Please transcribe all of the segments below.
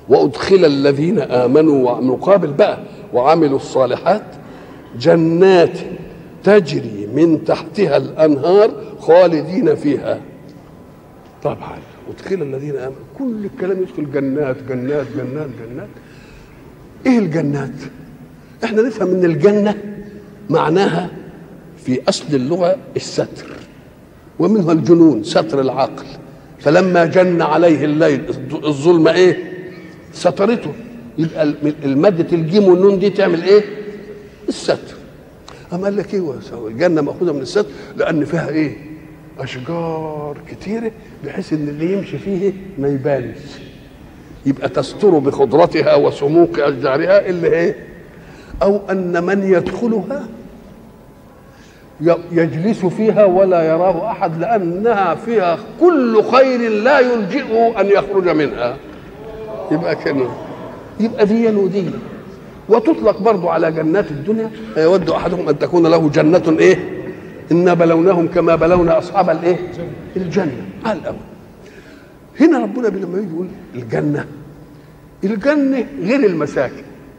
وادخل الذين امنوا ومقابل بقى وعملوا الصالحات جنات تجري من تحتها الانهار خالدين فيها طبعا ادخل الذين امنوا كل الكلام يدخل جنات جنات جنات جنات ايه الجنات احنا نفهم ان الجنه معناها في اصل اللغه الستر ومنها الجنون ستر العقل فلما جن عليه الليل الظلمه ايه سترته يبقى المادة الجيم والنون دي تعمل ايه الستر اما قال لك ايه الجنه ماخوذه من الستر لان فيها ايه اشجار كتيره بحيث ان اللي يمشي فيه ما يبانش يبقى تستر بخضرتها وسموك اشجارها اللي ايه او ان من يدخلها يجلس فيها ولا يراه احد لانها فيها كل خير لا يلجئه ان يخرج منها يبقى كده يبقى دي ودي وتطلق برضو على جنات الدنيا يود احدهم ان تكون له جنه ايه انا بلوناهم كما بلونا اصحاب الايه الجنه على الاول هنا ربنا لما يجي يقول الجنه الجنه غير المساكن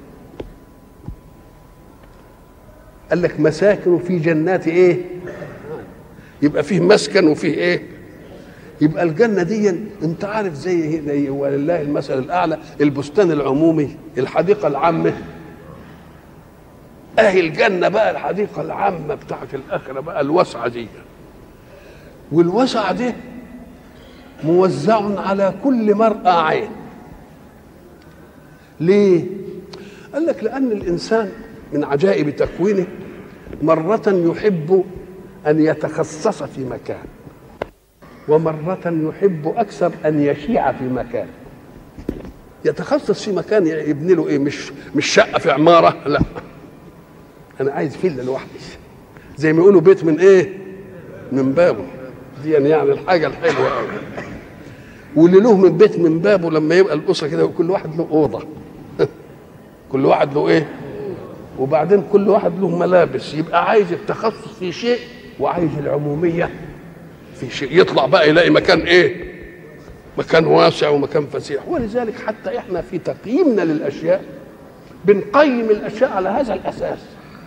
قال لك مساكن في جنات ايه يبقى فيه مسكن وفيه ايه يبقى الجنه دي انت عارف زي, زي ولله المثل الاعلى البستان العمومي الحديقه العامه اهي الجنه بقى الحديقه العامه بتاعت الاخره بقى الواسعه دي والوسع دي موزع على كل مرأى عين ليه قال لك لأن الإنسان من عجائب تكوينه مرة يحب أن يتخصص في مكان ومرة يحب أكثر أن يشيع في مكان يتخصص في مكان يبني له إيه مش مش شقة في عمارة لا أنا عايز فيلا لوحدي زي ما يقولوا بيت من إيه من بابه دي يعني الحاجة الحلوة قوي واللي له من بيت من بابه لما يبقى الأسرة كده وكل واحد له أوضة كل واحد له إيه وبعدين كل واحد له ملابس يبقى عايز التخصص في شيء وعايز العمومية في شيء يطلع بقى يلاقي مكان ايه مكان واسع ومكان فسيح ولذلك حتى احنا في تقييمنا للاشياء بنقيم الاشياء على هذا الاساس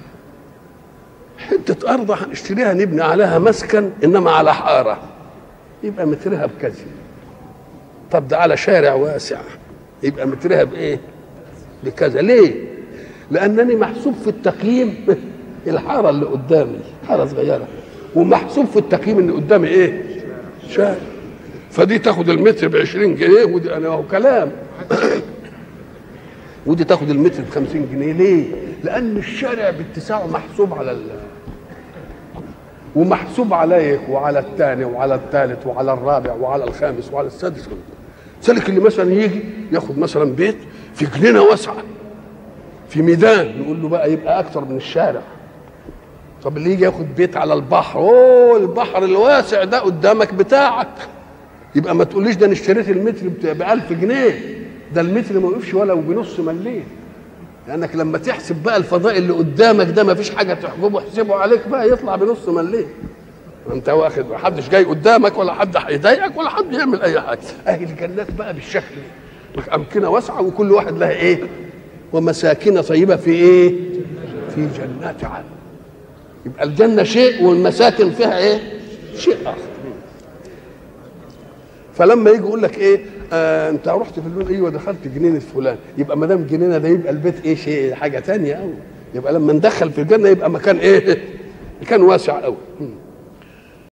حته ارض هنشتريها نبني عليها مسكن انما على حاره يبقى مترها بكذا طب ده على شارع واسع يبقى مترها بايه بكذا ليه لانني محسوب في التقييم الحاره اللي قدامي حاره صغيره ومحسوب في التقييم ان قدامي ايه شارع فدي تاخد المتر ب 20 جنيه ودي انا هو كلام ودي تاخد المتر ب 50 جنيه ليه؟ لان الشارع باتساعه محسوب على ال... ومحسوب عليك وعلى الثاني وعلى الثالث وعلى الرابع وعلى الخامس وعلى السادس سلك اللي مثلا يجي ياخد مثلا بيت في جنينه واسعه في ميدان نقول له بقى يبقى اكتر من الشارع طب اللي يجي ياخد بيت على البحر اوه البحر الواسع ده قدامك بتاعك يبقى ما تقوليش ده انا اشتريت المتر ب 1000 جنيه ده المتر ما وقفش ولا بنص مليم لانك لما تحسب بقى الفضاء اللي قدامك ده ما فيش حاجه تحجبه احسبه عليك بقى يطلع بنص مليم انت واخد ما حدش جاي قدامك ولا حد هيضايقك ولا حد يعمل اي حاجه اهي الجنات بقى بالشكل ده امكنه واسعه وكل واحد لها ايه ومساكن طيبه في ايه في جنات عدن يبقى الجنه شيء والمساكن فيها ايه شيء اخر فلما يجي يقول لك ايه آه انت رحت في اللون ايوه دخلت جنينه فلان يبقى ما دام جنينه ده يبقى البيت ايه شيء حاجه تانية قوي يبقى لما ندخل في الجنه يبقى مكان ايه مكان واسع قوي